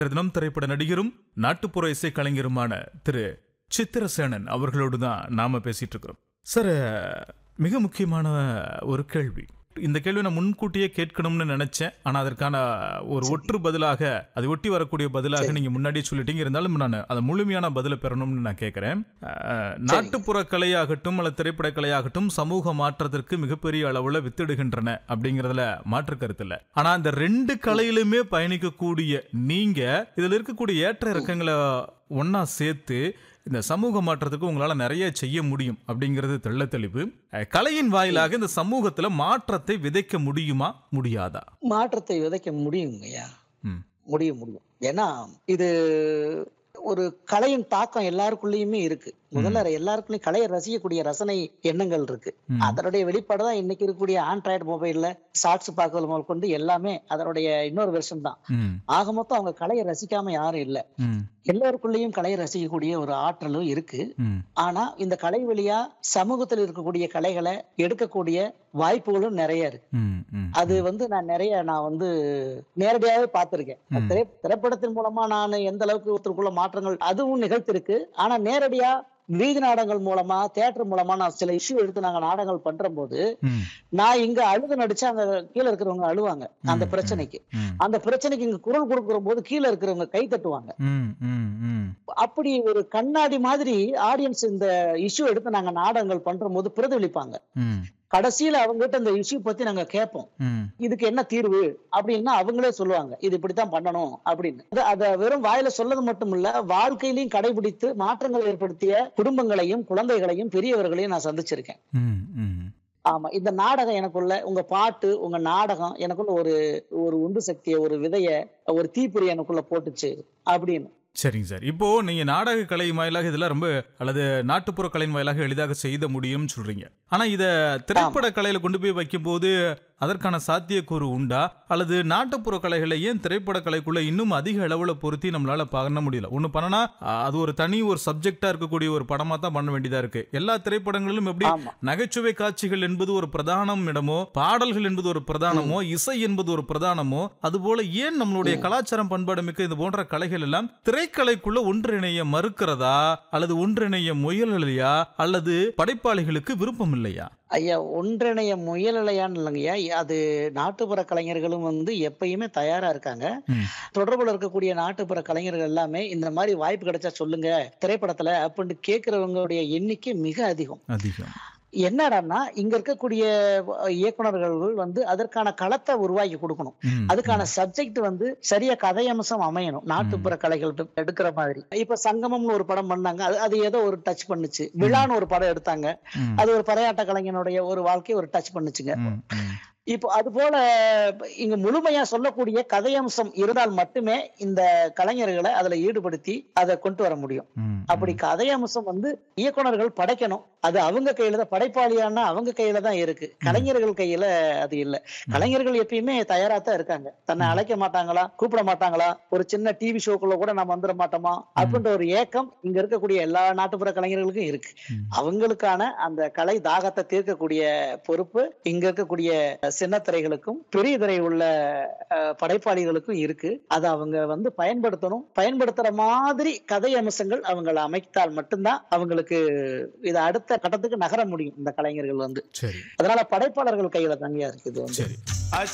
தினம் திரைப்பட நடிகரும் நாட்டுப்புற இசை கலைஞருமான திரு சித்திரசேனன் அவர்களோடு தான் நாம பேசிட்டு இருக்கிறோம் சார் மிக முக்கியமான ஒரு கேள்வி இந்த கேள்வி நான் முன்கூட்டியே கேட்கணும்னு நினைச்சேன் ஆனா அதற்கான ஒரு ஒற்று பதிலாக அதை ஒட்டி வரக்கூடிய பதிலாக நீங்க முன்னாடியே சொல்லிட்டீங்க இருந்தாலும் நான் அதை முழுமையான பதிலை பெறணும்னு நான் கேட்கிறேன் அஹ், நாட்டுப்புற கலையாகட்டும் அல்லது திரைப்பட கலையாகட்டும் சமூக மாற்றத்திற்கு மிகப்பெரிய அளவுல வித்திடுகின்றன அப்படிங்கறதுல மாற்று கருத்து இல்ல ஆனா அந்த ரெண்டு கலையிலுமே பயணிக்கக்கூடிய நீங்க இதுல இருக்கக்கூடிய ஏற்ற இறக்கங்களை ஒண்ணா சேர்த்து இந்த சமூக மாற்றத்துக்கு உங்களால நிறைய செய்ய முடியும் அப்படிங்கிறது தெள்ள தெளிவு அஹ், கலையின் வாயிலாக இந்த சமூகத்துல மாற்றத்தை விதைக்க முடியுமா முடியாதா மாற்றத்தை விதைக்க முடியுங்கய்யா ம். முடியும் முடியும் ஏன்னா இது ஒரு கலையின் தாக்கம் எல்லாருக்குள்ளயுமே இருக்கு முதல்ல எல்லாருக்குள்ளயும் கலையை ரசிக்கக்கூடிய ரசனை எண்ணங்கள் இருக்கு ம். அதனுடைய வெளிப்பாடு தான் இன்னைக்கு இருக்கக்கூடிய ஆண்ட்ராய்டு மொபைல்ல ஷார்ட்ஸ் பார்க்கறது முதல் கொண்டு எல்லாமே அதனுடைய இன்னொரு வெர்ஷன் தான் ம், ஆக மொத்தம் அவங்க கலையை ரசிக்காம யாரும் இல்ல ம், எல்லாருக்குள்ளேயும் கலையை ரசிக்கக்கூடிய ஒரு ஆற்றலும் இருக்கு ம், ஆனா இந்த கலை வழியா சமூகத்தில் இருக்கக்கூடிய கலைகளை எடுக்கக்கூடிய வாய்ப்புகளும் நிறைய இருக்கு ம், ம். அது வந்து நான் நிறைய நான் வந்து நேரடியாவே பார்த்திருக்கேன் ம். திரை திரைப்படத்தின் மூலமா நான் எந்த அளவுக்கு ஒருத்தருக்குள்ள மாற்றங்கள் அதுவும் நிகழ்த்திருக்கு ஆனா நேரடியா வீதி நாடகங்கள் மூலமா தியேட்டர் மூலமா நான் சில இஷ்யூ எடுத்து நாங்க நாடகங்கள் பண்ற போது ம், நான் இங்க அழுது நடிச்சு அங்க கீழே இருக்கிறவங்க அழுவாங்க அந்த ம், பிரச்சனைக்கு ம், அந்த பிரச்சனைக்கு இங்க குரல் கொடுக்கிற போது கீழே இருக்கிறவங்க கை தட்டுவாங்க ம், ம், ம். அப்படி ஒரு கண்ணாடி மாதிரி ஆடியன்ஸ் இந்த இஷ்யூ எடுத்து நாங்க நாடகங்கள் பண்ற போது பிரதிபலிப்பாங்க ம், கடைசியில அவங்க கிட்ட இந்த இஷ்யூ பத்தி நாங்க கேட்போம் ம். இதுக்கு என்ன தீர்வு அப்படின்னா அவங்களே சொல்லுவாங்க இது இப்படித்தான் பண்ணணும் அப்படின்னு அது- அத வெறும் வாயில சொல்லது மட்டும் இல்ல வாழ்க்கையிலையும் கடைபிடித்து மாற்றங்கள் ஏற்படுத்திய குடும்பங்களையும் குழந்தைகளையும் பெரியவர்களையும் நான் சந்திச்சிருக்கேன் ம், ம். ஆமா இந்த நாடகம் எனக்குள்ள உங்க பாட்டு உங்க நாடகம் எனக்குள்ள ஒரு ஒரு உந்து சக்தியை ஒரு விதைய ஒரு தீப்பொறி எனக்குள்ள போட்டுச்சு அப்படின்னு சரிங்க சார் இப்போ நீங்க நாடக கலை வாயிலாக இதெல்லாம் ரொம்ப அல்லது நாட்டுப்புற கலையின் வாயிலாக எளிதாக செய்த முடியும்னு சொல்றீங்க ஆனா இத திரைப்பட கலையில கொண்டு போய் வைக்கும்போது அதற்கான சாத்தியக்கூறு உண்டா அல்லது நாட்டுப்புற கலைகளை ஏன் திரைப்பட கலைக்குள்ள இன்னும் அதிக அளவுல பொருத்தி நம்மளால பண்ண முடியல ஒண்ணு பண்ணனா அ, அது ஒரு தனி ஒரு சப்ஜெக்டா இருக்கக்கூடிய ஒரு படமா தான் பண்ண வேண்டியதா இருக்கு எல்லா திரைப்படங்களிலும் எப்படி ஆமா நகைச்சுவை காட்சிகள் என்பது ஒரு பிரதானம் இடமோ பாடல்கள் என்பது ஒரு பிரதானமோ இசை என்பது ஒரு பிரதானமோ அதுபோல ஏன் நம்மளுடைய கலாச்சாரம் பண்பாடு மிக்க இது போன்ற கலைகள் எல்லாம் திரைக்கலைக்குள்ள ஒன்றிணைய மறுக்கிறதா அல்லது ஒன்றிணைய முயலலையா அல்லது படைப்பாளிகளுக்கு விருப்பம் இல்லையா ஐயா ஒன்றிணைய முயலலையான்னு இல்லைங்கய்யா அது நாட்டுப்புற கலைஞர்களும் வந்து எப்பயுமே தயாரா இருக்காங்க ம். தொடர்புல இருக்கக்கூடிய நாட்டுப்புற கலைஞர்கள் எல்லாமே இந்த மாதிரி வாய்ப்பு கிடைச்சா சொல்லுங்க திரைப்படத்துல அப்படின்னு கேட்கிறவங்களுடைய எண்ணிக்கை மிக அதிகம் அதிகம் என்னடான்னா இங்க இருக்கக்கூடிய அஹ், இயக்குனர்கள் வந்து அதற்கான களத்தை உருவாக்கி கொடுக்கணும் ம், அதுக்கான சப்ஜெக்ட் வந்து சரியா கதையம்சம் அமையணும் நாட்டுப்புற கலைகள் எடுக்கிற மாதிரி இப்ப சங்கமம்னு ஒரு படம் பண்ணாங்க அது அது ஏதோ ஒரு டச் பண்ணுச்சு விழான்னு ஒரு படம் எடுத்தாங்க ம், அது ஒரு பறையாட்ட கலைஞனுடைய ஒரு வாழ்க்கையை ஒரு டச் பண்ணுச்சுங்க ம், ம், இப்போ அது போல இங்க முழுமையா சொல்லக்கூடிய கதையம்சம் இருந்தால் மட்டுமே இந்த கலைஞர்களை அதுல ஈடுபடுத்தி அதை கொண்டு வர முடியும் ம், அப்படி கதையம்சம் வந்து இயக்குனர்கள் படைக்கணும் அது அவங்க கையில தான் படைப்பாளியானா அவங்க கையில தான் இருக்கு கலைஞர்கள் கையில அது இல்ல கலைஞர்கள் எப்பயுமே தயாரா தான் இருக்காங்க தன்னை அழைக்க மாட்டாங்களா கூப்பிட மாட்டாங்களா ஒரு சின்ன டிவி ஷோக்குள்ள கூட நம்ம வந்துட மாட்டோமா அப்படின்ற ஒரு ஏக்கம் இங்க இருக்கக்கூடிய எல்லா நாட்டுப்புற கலைஞர்களுக்கும் இருக்கு ம். அவங்களுக்கான அந்த கலை தாகத்தை தீர்க்கக்கூடிய பொறுப்பு இங்க இருக்கக்கூடிய சின்ன திரைகளுக்கும் பெரிய திரை உள்ள அஹ், படைப்பாளிகளுக்கும் இருக்கு அதை அவங்க வந்து பயன்படுத்தணும் பயன்படுத்துற மாதிரி கதை அம்சங்கள் அவங்கள அமைத்தால் மட்டும்தான் அவங்களுக்கு இது அடுத்த கட்டத்துக்கு நகர முடியும் இந்த கலைஞர்கள் வந்து சரி அதனால படைப்பாளர்கள் கையில தனியா இருக்கு இது வந்து சரி